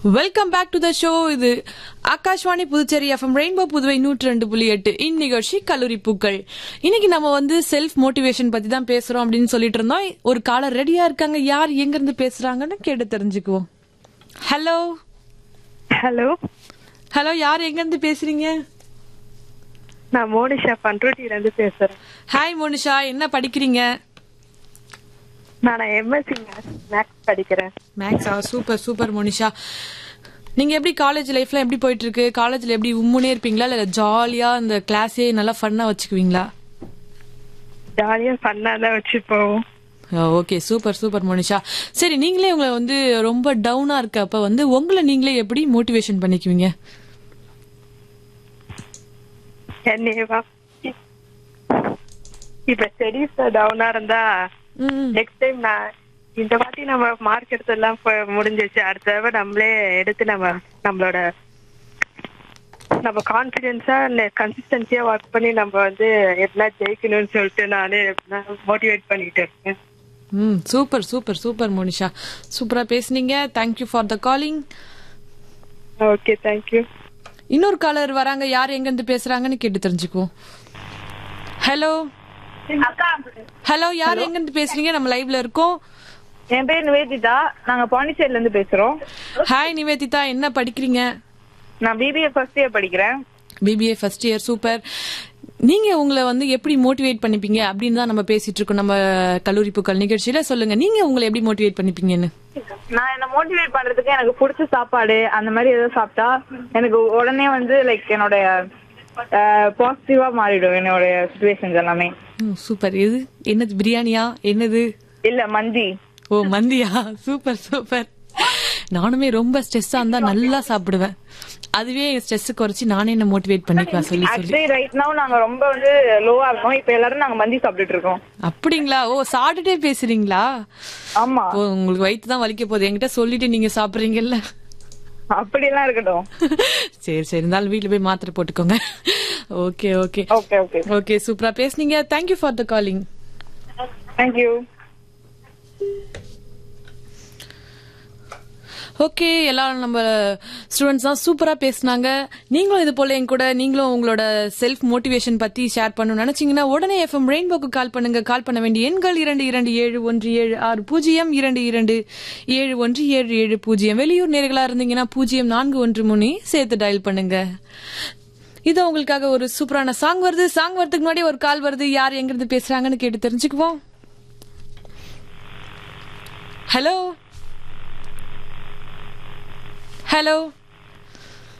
welcome back to the show இது Akashvani Puducherry F M rainbow Puduvai நூற்றி ரெண்டு புள்ளி எட்டு இந்நிகழ்ச்சி கல்லூரி பூக்கள் இன்னைக்கு நம்ம வந்து செல்ஃப் மோட்டிவேஷன் பத்தி தான் பேசுறோம் அப்படின்னு சொல்லிட்டு இருந்தோம் ஒரு காலர் ரெடியா இருக்காங்க யார் எங்க இருந்து பேசுறாங்கன்னு கேட்டு தெரிஞ்சுக்குவோம் ஹலோ ஹலோ ஹலோ யார் எங்க இருந்து பேசுறீங்க நான் மோனிஷா பண்ருட்டில இருந்து பேசுறேன் ஹாய் மோனிஷா என்ன படிக்கிறீங்க நான் எம்எஸ்சி மேக்ஸ் படிக்கிறேன் மேக்ஸா சூப்பர் சூப்பர் மோனிஷா நீங்க எப்படி காலேஜ் லைஃப்ல எப்படி போயிட்டு இருக்கு காலேஜ்ல எப்படி உம்முனே இருப்பீங்களா இல்ல ஜாலியா இந்த கிளாஸே நல்லா ஃபன்னா வச்சுக்குவீங்களா ஜாலியா ஃபன்னா தான் வச்சு போவோம் ஓகே சூப்பர் சூப்பர் மோனிஷா சரி நீங்களே உங்களை வந்து ரொம்ப டவுனா இருக்கப்ப வந்து உங்களை நீங்களே எப்படி மோட்டிவேஷன் பண்ணிக்குவீங்க என்னையவா இப்ப ஸ்டடீஸ் டவுனா இருந்தா ம் நெக்ஸ்ட் டைம் நான் இந்த வாட்டி நம்ம மார்க் எடுத்ததெல்லாம் இப்ப முடிஞ்சிச்சு அடுத்த தடவை நம்மளே எடுத்து நம்ம நம்மளோட நம்ம கான்பிடென்ஸா கன்சிஸ்டன்சியா ஒர்க் பண்ணி நம்ம வந்து எப்படின்னா ஜெயிக்கணும்னு சொல்லிட்டு நானே மோட்டிவேட் பண்ணிட்டு இருக்கேன் ம் சூப்பர் சூப்பர் சூப்பர் மோனிஷா சூப்பரா பேசுனீங்க thank you for the calling okay thank you இன்னொரு காலர் வராங்க யார் எங்க இருந்து பேசுறாங்கன்னு கேட்டு தெரிஞ்சுக்குவோம் ஹலோ ஹலோ யார் எங்க இருந்து பேசுறீங்க நம்ம லைவ்ல இருக்கோம் என் பேர் நிவேதிதா நாங்க பாண்டிச்சேரில இருந்து பேசுறோம் ஹாய் நிவேதிதா என்ன படிக்கிறீங்க நான் பிபிஏ ஃபர்ஸ்ட் இயர் படிக்கிறேன் பிபிஏ ஃபர்ஸ்ட் இயர் சூப்பர் நீங்க உங்களை வந்து எப்படி மோட்டிவேட் பண்ணிப்பீங்க அப்படின்னு தான் நம்ம பேசிட்டு இருக்கோம் நம்ம கல்லூரி பூக்கள் நிகழ்ச்சியில சொல்லுங்க நீங்க உங்களை எப்படி மோட்டிவேட் பண்ணிப்பீங்கன்னு நான் என்ன மோட்டிவேட் பண்றதுக்கு எனக்கு பிடிச்ச சாப்பாடு அந்த மாதிரி ஏதோ சாப்பிட்டா எனக்கு உடனே வந்து லைக் என்னோட பாசிட்டிவா மாறிடும் என்னோட சுச்சுவேஷன்ஸ் எல்லாமே ம், சூப்பர் எது என்னது பிரியாணியா என்னது இல்ல மந்தி ஓ மந்தியா சூப்பர் சூப்பர் நானுமே ரொம்ப ஸ்ட்ரெஸ்ஸா இருந்தா நல்லா சாப்பிடுவேன் அதுவே ஸ்ட்ரெஸ் குறைச்சி நானே என்ன மோட்டிவேட் பண்ணிக்குவேன் சொல்லி சொல்லி ஆக்சுவலி ரைட் நவ் நாங்க ரொம்ப வந்து லோவா இருக்கோம் இப்ப எல்லாரும் நாங்க மந்தி சாப்பிட்டுட்டு இருக்கோம் அப்படிங்களா ஓ சாப்பிட்டுட்டே பேசுறீங்களா ஆமா ஓ உங்களுக்கு வயிற்று தான் வலிக்க போகுது என்கிட்ட சொல்லிட்டு நீங்க சாப்பிடுறீங்கல்ல அப்படியெல்லாம் இருக்கட்டும் சரி சரி இருந்தாலும் வீட்டுல போய் மாத்திரை போட்டுக்கோங்க okay okay okay okay okay சூப்பரா பேசுனீங்க thank you for the calling thank you okay எல்லாரும் நம்ம ஸ்டூடெண்ட்ஸ் தான் சூப்பரா பேசுனாங்க நீங்களும் இது போல என் கூட நீங்களும் உங்களோட செல்ஃப் மோட்டிவேஷன் பத்தி ஷேர் பண்ணணும்னு நினைச்சீங்கன்னா உடனே எஃப்எம் ரெயின்போக்கு கால் பண்ணுங்க கால் பண்ண வேண்டிய எண்கள் இரண்டு இரண்டு ஏழு ஒன்று ஏழு ஆறு பூஜ்ஜியம் இரண்டு இரண்டு ஏழு ஒன்று ஏழு ஏழு பூஜ்ஜியம் வெளியூர் நேர்களா இருந்தீங்கன்னா பூஜ்ஜியம் நான்கு ஒன்று மூணு சேர்த்து டயல் பண்ணுங்க இது உங்களுக்காக ஒரு சூப்பரான சாங் வருது சாங் வரதுக்கு முன்னாடி ஒரு கால் வருது யார் எங்கிருந்து பேசுறாங்கன்னு கேட்டு தெரிஞ்சுக்குவோம் ஹலோ ஹலோ